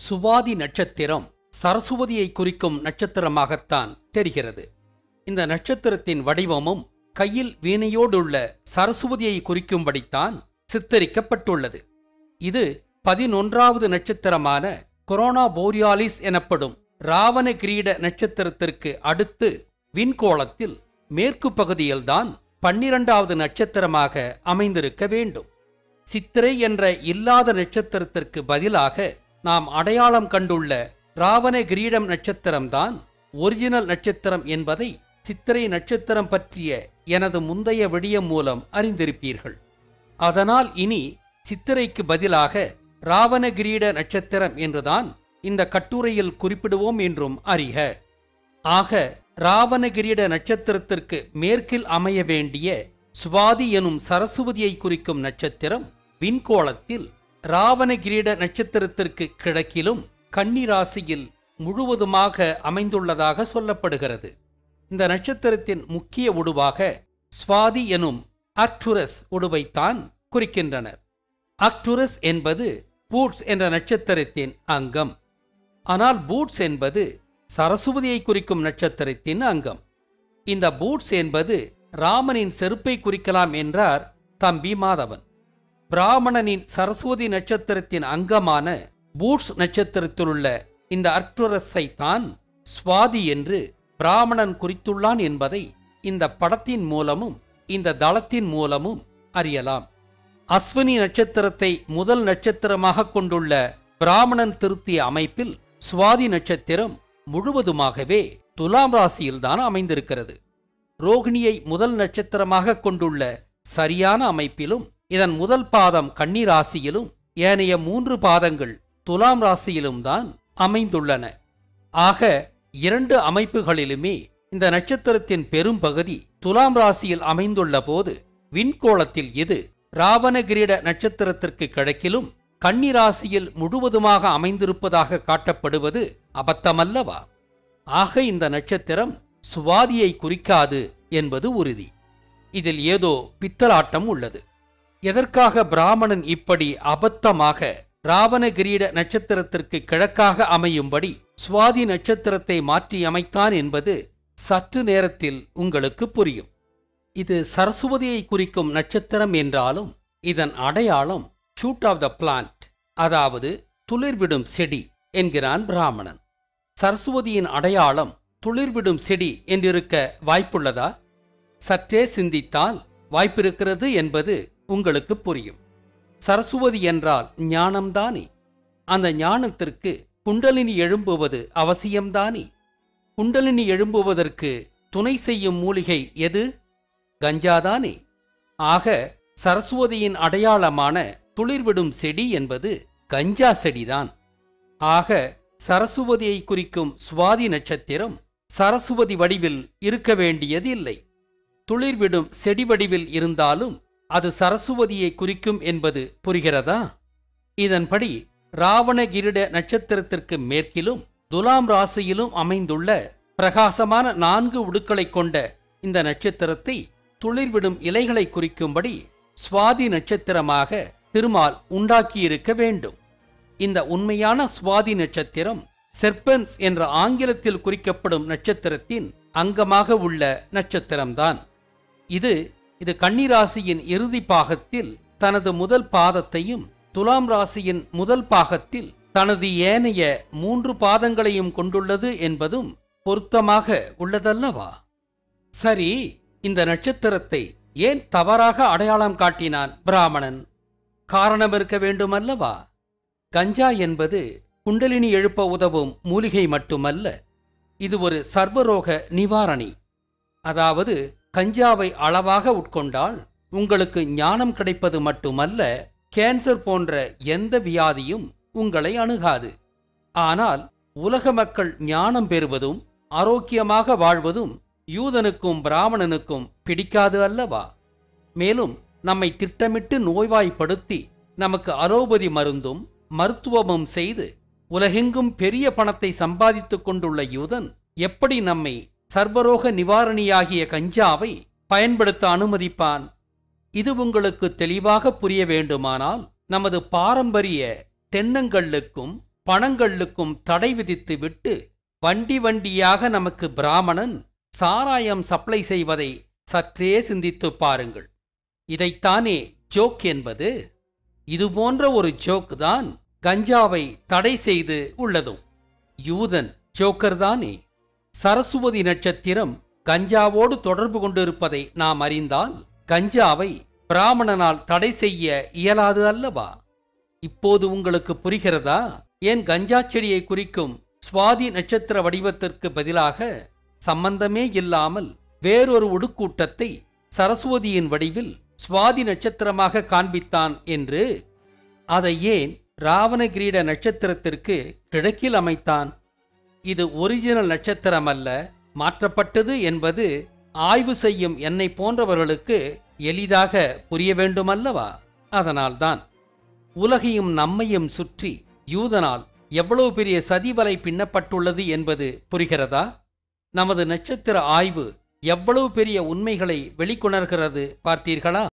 சுவாதி நட்சத்திரம் சரஸ்வதியை குறிக்கும் நட்சத்திரமாகத்தான் தெரிகிறது இந்த நட்சத்திரத்தின் வடிவமும் கையில் வீணையோடுள்ள சரஸ்வதியை குறிக்கும்படித்தான் சித்தரிக்கப்பட்டுள்ளது இது பதினொன்றாவது நட்சத்திரமான கொரோனா போரியாலிஸ் எனப்படும் ராவண கிரீட நட்சத்திரத்திற்கு அடுத்து விண்கோளத்தில் மேற்கு பகுதியில்தான் பன்னிரண்டாவது நட்சத்திரமாக அமைந்திருக்க வேண்டும் சித்திரை என்ற இல்லாத நட்சத்திரத்திற்கு பதிலாக நாம் அடையாளம் கண்டுள்ள ராவண கிரீடம் நட்சத்திரம்தான் ஒரிஜினல் நட்சத்திரம் என்பதை சித்திரை நட்சத்திரம் பற்றிய எனது முந்தைய விடியம் மூலம் அறிந்திருப்பீர்கள் அதனால் இனி சித்திரைக்கு பதிலாக ராவண கிரீட நட்சத்திரம் என்றுதான் இந்த கட்டுரையில் குறிப்பிடுவோம் என்றும் அறிக ஆக ராவண கிரீட நட்சத்திரத்திற்கு மேற்கில் அமைய வேண்டிய சுவாதி எனும் சரஸ்வதியை குறிக்கும் நட்சத்திரம் விண்கோளத்தில் ராவண கிரீட நட்சத்திரத்திற்கு கிழக்கிலும் கன்னிராசியில் முழுவதுமாக அமைந்துள்ளதாக சொல்லப்படுகிறது இந்த நட்சத்திரத்தின் முக்கிய உடுவாக ஸ்வாதி எனும் அக்டுரஸ் உடுவைத்தான் குறிக்கின்றனர் அக்டுரஸ் என்பது பூட்ஸ் என்ற நட்சத்திரத்தின் அங்கம் ஆனால் பூட்ஸ் என்பது சரஸ்வதியை குறிக்கும் நட்சத்திரத்தின் அங்கம் இந்த பூட்ஸ் என்பது ராமனின் செருப்பை குறிக்கலாம் என்றார் தம்பி மாதவன் பிராமணனின் சரஸ்வதி நட்சத்திரத்தின் அங்கமான பூட்ஸ் நட்சத்திரத்திலுள்ள இந்த அர்க்டுரஸை தான் சுவாதி என்று பிராமணன் குறித்துள்ளான் என்பதை இந்த படத்தின் மூலமும் இந்த தளத்தின் மூலமும் அறியலாம் அஸ்வினி நட்சத்திரத்தை முதல் நட்சத்திரமாக கொண்டுள்ள பிராமணன் திருத்திய அமைப்பில் சுவாதி நட்சத்திரம் முழுவதுமாகவே துலாம் ராசியில்தான் அமைந்திருக்கிறது ரோகிணியை முதல் நட்சத்திரமாக கொண்டுள்ள சரியான அமைப்பிலும் இதன் முதல் பாதம் கன்னி ராசியிலும் ஏனைய மூன்று பாதங்கள் துலாம் ராசியிலும் தான் அமைந்துள்ளன ஆக இரண்டு அமைப்புகளிலுமே இந்த நட்சத்திரத்தின் பெரும்பகுதி துலாம் ராசியில் அமைந்துள்ள போது விண்கோளத்தில் இது ராவணகிரீட நட்சத்திரத்திற்கு கிழக்கிலும் கன்னி ராசியில் முழுவதுமாக அமைந்திருப்பதாக காட்டப்படுவது அபத்தமல்லவா ஆக இந்த நட்சத்திரம் சுவாதியை குறிக்காது என்பது உறுதி இதில் ஏதோ பித்தலாட்டம் உள்ளது எதற்காக பிராமணன் இப்படி அபத்தமாக ராவணகிரீட நட்சத்திரத்திற்கு கிழக்காக அமையும்படி சுவாதி நட்சத்திரத்தை மாற்றி அமைத்தான் என்பது சற்று நேரத்தில் உங்களுக்கு புரியும் இது சரஸ்வதியை குறிக்கும் நட்சத்திரம் என்றாலும் இதன் அடையாளம் ஷூட் ஆஃப் த பிளான்ட் அதாவது துளிர்விடும் செடி என்கிறான் பிராமணன் சரஸ்வதியின் அடையாளம் துளிர்விடும் செடி என்றிருக்க வாய்ப்புள்ளதா சற்றே சிந்தித்தால் வாய்ப்பிருக்கிறது என்பது உங்களுக்கு புரியும் சரஸ்வதி என்றால் ஞானம்தானே அந்த ஞானத்திற்கு குண்டலினி எழும்புவது அவசியம்தானே குண்டலினி எழும்புவதற்கு துணை செய்யும் மூலிகை எது கஞ்சாதானே ஆக சரஸ்வதியின் அடையாளமான துளிர்விடும் செடி என்பது கஞ்சா செடிதான் ஆக சரஸ்வதியை குறிக்கும் சுவாதி நட்சத்திரம் சரஸ்வதி வடிவில் இருக்க வேண்டியது இல்லை துளிர்விடும் செடி வடிவில் இருந்தாலும் அது சரஸ்வதியை குறிக்கும் என்பது புரிகிறதா இதன்படி ராவணகிரிட நட்சத்திரத்திற்கு மேற்கிலும் துலாம் ராசியிலும் அமைந்துள்ள பிரகாசமான நான்கு உடுக்களைக் கொண்ட இந்த நட்சத்திரத்தை துளிர்விடும் இலைகளை குறிக்கும்படி சுவாதி நட்சத்திரமாக திருமால் உண்டாக்கியிருக்க வேண்டும் இந்த உண்மையான சுவாதி நட்சத்திரம் செர்பன்ஸ் என்ற ஆங்கிலத்தில் குறிக்கப்படும் நட்சத்திரத்தின் அங்கமாக உள்ள நட்சத்திரம்தான் இது இது கன்னிராசியின் இறுதி பாகத்தில் தனது முதல் பாதத்தையும் துலாம் ராசியின் முதல் பாகத்தில் தனது ஏனைய மூன்று பாதங்களையும் கொண்டுள்ளது என்பதும் பொருத்தமாக உள்ளதல்லவா சரி இந்த நட்சத்திரத்தை ஏன் தவறாக அடையாளம் காட்டினான் பிராமணன் காரணம் இருக்க வேண்டுமல்லவா கஞ்சா என்பது குண்டலினி எழுப்ப உதவும் மூலிகை மட்டுமல்ல இது ஒரு சர்வரோக நிவாரணி அதாவது கஞ்சாவை அளவாக உட்கொண்டால் உங்களுக்கு ஞானம் கிடைப்பது மட்டுமல்ல கேன்சர் போன்ற எந்த வியாதியும் உங்களை அணுகாது ஆனால் உலக மக்கள் ஞானம் பெறுவதும் ஆரோக்கியமாக வாழ்வதும் யூதனுக்கும் பிராமணனுக்கும் பிடிக்காது அல்லவா மேலும் நம்மை திட்டமிட்டு நோய்வாய்ப்படுத்தி நமக்கு அலோபதி மருந்தும் மருத்துவமும் செய்து உலகெங்கும் பெரிய பணத்தை சம்பாதித்துக் கொண்டுள்ள யூதன் எப்படி நம்மை சர்வரோக நிவாரணியாகிய கஞ்சாவை பயன்படுத்த அனுமதிப்பான் இது உங்களுக்கு தெளிவாக புரிய வேண்டுமானால் நமது பாரம்பரிய தென்னங்கல்லுக்கும் பணங்களுக்கும் தடை விதித்து விட்டு வண்டி வண்டியாக நமக்கு பிராமணன் சாராயம் சப்ளை செய்வதை சற்றே சிந்தித்துப் பாருங்கள் இதைத்தானே ஜோக் என்பது இதுபோன்ற ஒரு ஜோக் தான் கஞ்சாவை தடை செய்து உள்ளதும் யூதன் ஜோக்கர் தானே சரஸ்வதி நட்சத்திரம் கஞ்சாவோடு தொடர்பு கொண்டிருப்பதை நாம் அறிந்தால் கஞ்சாவை பிராமணனால் தடை செய்ய இயலாது அல்லவா இப்போது உங்களுக்கு புரிகிறதா ஏன் கஞ்சா செடியை குறிக்கும் சுவாதி நட்சத்திர வடிவத்திற்கு பதிலாக சம்பந்தமே இல்லாமல் வேறொரு உடுக்கூட்டத்தை சரஸ்வதியின் வடிவில் சுவாதி நட்சத்திரமாக காண்பித்தான் என்று அதை ஏன் ராவணகிரீட நட்சத்திரத்திற்கு கிழக்கில் அமைத்தான் இது ஒரிஜினல் நட்சத்திரம் அல்ல மாற்றப்பட்டது என்பது ஆய்வு செய்யும் என்னை போன்றவர்களுக்கு எளிதாக புரிய வேண்டுமல்லவா அதனால்தான் உலகையும் நம்மையும் சுற்றி யூதனால் எவ்வளவு பெரிய சதிவலை பின்னப்பட்டுள்ளது என்பது புரிகிறதா நமது நட்சத்திர ஆய்வு எவ்வளவு பெரிய உண்மைகளை வெளிக்கொணர்கிறது பார்த்தீர்களா